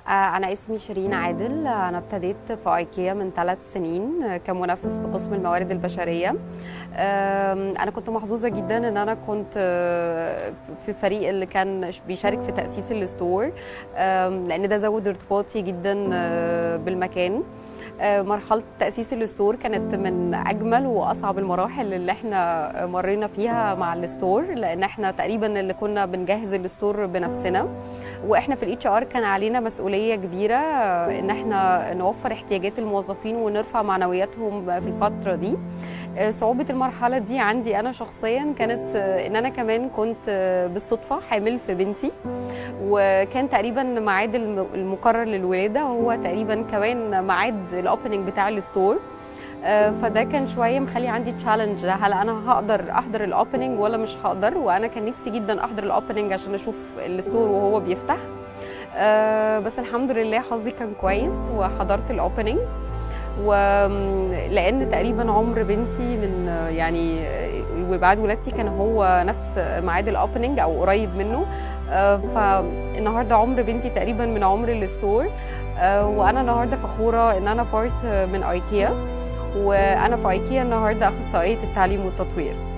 أنا اسمي شيرين عادل أنا ابتديت في أيكيا من ثلاث سنين كمنافس في قسم الموارد البشرية أنا كنت محظوظة جدا إن أنا كنت في الفريق اللي كان بيشارك في تأسيس الستور لأن ده زود ارتباطي جدا بالمكان مرحلة تأسيس الستور كانت من أجمل وأصعب المراحل اللي احنا مرينا فيها مع الستور لأن احنا تقريبا اللي كنا بنجهز الستور بنفسنا واحنا في الاتش ار كان علينا مسؤولية كبيرة ان احنا نوفر احتياجات الموظفين ونرفع معنوياتهم في الفترة دي صعوبة المرحلة دي عندي أنا شخصيا كانت إن أنا كمان كنت بالصدفة حامل في بنتي وكان تقريبا ميعاد المقرر للولادة هو تقريبا كمان ميعاد الأوبننج بتاع الستور فده كان شويه مخلي عندي تشالنج هل انا هقدر احضر الاوبننج ولا مش هقدر وانا كان نفسي جدا احضر الاوبننج عشان اشوف الستور وهو بيفتح بس الحمد لله حظي كان كويس وحضرت الاوبننج ولان تقريبا عمر بنتي من يعني وبعد ولادتي كان هو نفس ميعاد الاوبننج او قريب منه فالنهارده عمر بنتي تقريبا من عمر الستور وانا النهارده فخوره ان انا بارت من ايكيا وانا في ايكيا النهارده اخصائيه التعليم والتطوير